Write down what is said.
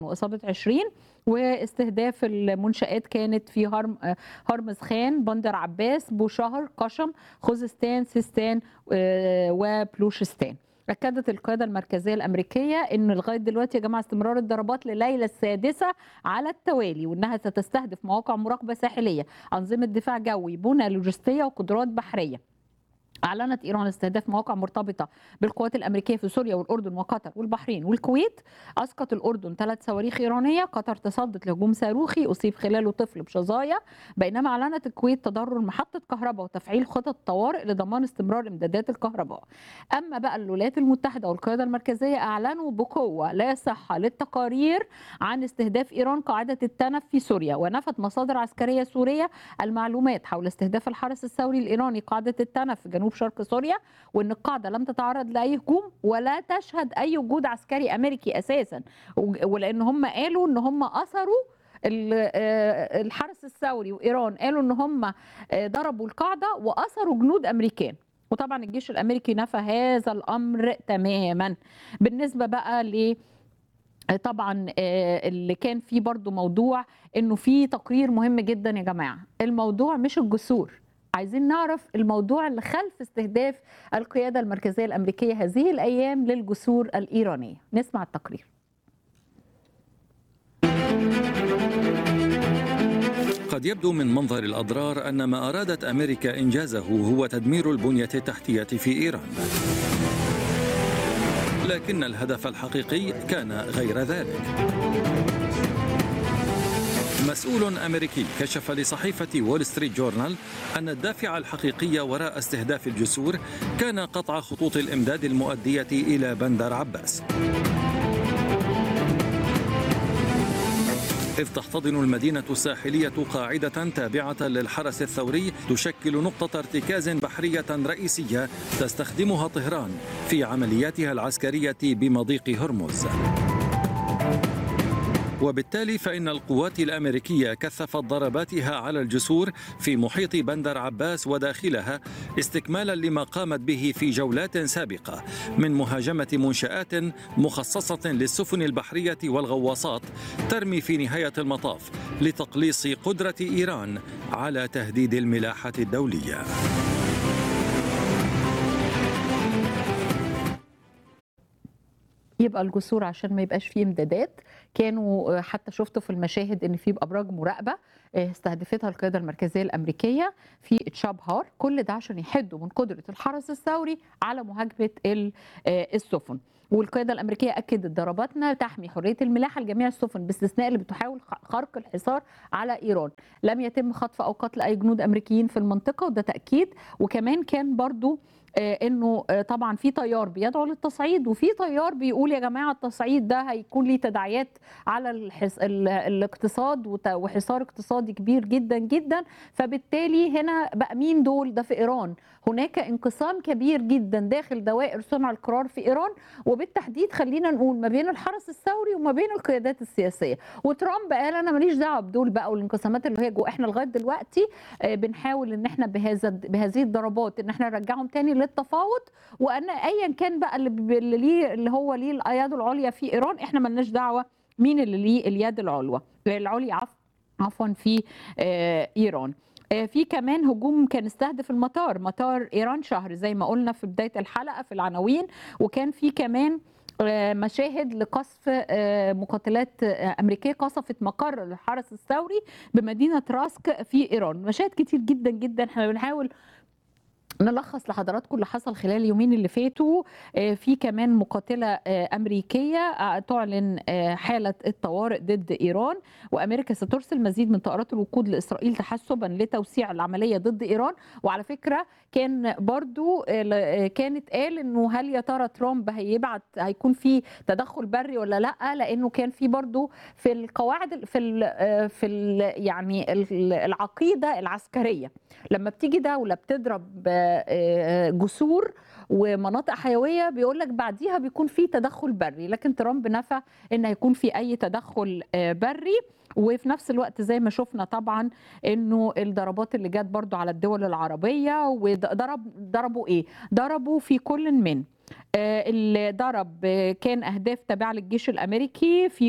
وإصابة 20 واستهداف المنشآت كانت في هرم هرمز خان بندر عباس بوشهر قشم خوزستان سيستان وبلوشستان أكدت القيادة المركزية الأمريكية أن لغاية دلوقتي يا جماعة استمرار الضربات لليلة السادسة على التوالي وأنها ستستهدف مواقع مراقبة ساحلية أنظمة دفاع جوي بنى لوجستية وقدرات بحرية أعلنت إيران استهداف مواقع مرتبطة بالقوات الأمريكية في سوريا والأردن وقطر والبحرين والكويت أسقط الأردن ثلاث صواريخ إيرانية قطر تصدت لهجوم صاروخي أصيب خلاله طفل بشظايا بينما أعلنت الكويت تضرر محطة كهرباء وتفعيل خطط طوارئ لضمان استمرار إمدادات الكهرباء أما بقى الولايات المتحدة والقيادة المركزية أعلنوا بقوة لا صحة للتقارير عن استهداف إيران قاعدة التنف في سوريا ونفت مصادر عسكرية سورية المعلومات حول استهداف الحرس الثوري الإيراني قاعدة التنف في جنوب جنوب شرق سوريا وان القاعده لم تتعرض لاي هجوم ولا تشهد اي وجود عسكري امريكي اساسا ولان هم قالوا ان هم اثروا الحرس الثوري وايران قالوا ان هم ضربوا القاعده واثروا جنود امريكان وطبعا الجيش الامريكي نفى هذا الامر تماما بالنسبه بقى ل طبعا اللي كان فيه برضو موضوع انه في تقرير مهم جدا يا جماعه الموضوع مش الجسور عايزين نعرف الموضوع اللي خلف استهداف القيادة المركزية الأمريكية هذه الأيام للجسور الإيرانية نسمع التقرير قد يبدو من منظر الأضرار أن ما أرادت أمريكا إنجازه هو تدمير البنية التحتية في إيران لكن الهدف الحقيقي كان غير ذلك مسؤول امريكي كشف لصحيفه وول ستريت جورنال ان الدافع الحقيقي وراء استهداف الجسور كان قطع خطوط الامداد المؤديه الى بندر عباس. إذ تحتضن المدينة الساحلية قاعدة تابعة للحرس الثوري تشكل نقطة ارتكاز بحرية رئيسية تستخدمها طهران في عملياتها العسكرية بمضيق هرمز. وبالتالي فإن القوات الأمريكية كثفت ضرباتها على الجسور في محيط بندر عباس وداخلها استكمالا لما قامت به في جولات سابقة من مهاجمة منشآت مخصصة للسفن البحرية والغواصات ترمي في نهاية المطاف لتقليص قدرة إيران على تهديد الملاحة الدولية. يبقى الجسور عشان ما يبقاش فيه امدادات كانوا حتى شفتوا في المشاهد ان في ابراج مراقبه استهدفتها القياده المركزيه الامريكيه في تشابهار كل ده عشان يحدوا من قدره الحرس الثوري على مهاجمه السفن والقياده الامريكيه اكدت ضرباتنا تحمي حريه الملاحه لجميع السفن باستثناء اللي بتحاول خرق الحصار على ايران لم يتم خطف او قتل اي جنود امريكيين في المنطقه وده تاكيد وكمان كان برضو انه طبعا في تيار بيدعو للتصعيد وفي تيار بيقول يا جماعه التصعيد ده هيكون ليه تداعيات على الحس... الاقتصاد وحصار اقتصادي كبير جدا جدا فبالتالي هنا بقى مين دول ده في ايران هناك انقسام كبير جدا داخل دوائر صنع القرار في ايران وبالتحديد خلينا نقول ما بين الحرس الثوري وما بين القيادات السياسيه وترامب قال انا ماليش دعوه بدول بقى والانقسامات اللي هي جوه احنا لغايه دلوقتي بنحاول ان احنا بهذا بهذه الضربات ان احنا نرجعهم تاني للتفاوض وان ايا كان بقى اللي ليه اللي هو ليه الاياد العليا في ايران احنا مالناش دعوه مين اللي ليه اليد العلوى العليا عفوا في ايران في كمان هجوم كان استهدف المطار مطار ايران شهر زي ما قلنا في بدايه الحلقه في العناوين وكان في كمان مشاهد لقصف مقاتلات امريكيه قصفت مقر الحرس الثوري بمدينه راسك في ايران مشاهد كتير جدا جدا احنا بنحاول نلخص لحضراتكم اللي حصل خلال اليومين اللي فاتوا في كمان مقاتله امريكيه تعلن حاله الطوارئ ضد ايران وامريكا سترسل مزيد من طائرات الوقود لاسرائيل تحسبا لتوسيع العمليه ضد ايران وعلى فكره كان برضو كانت قال انه هل يا ترى ترامب هيبعت هيكون في تدخل بري ولا لا لانه كان في برضو في القواعد في ال في ال يعني العقيده العسكريه لما بتيجي دوله بتضرب جسور ومناطق حيويه بيقول لك بعديها بيكون في تدخل بري لكن ترامب نفى ان هيكون في اي تدخل بري وفي نفس الوقت زي ما شفنا طبعا انه الضربات اللي جت برضو على الدول العربيه وضرب ضربوا ايه ضربوا في كل من اللي ضرب كان اهداف تابعه للجيش الامريكي في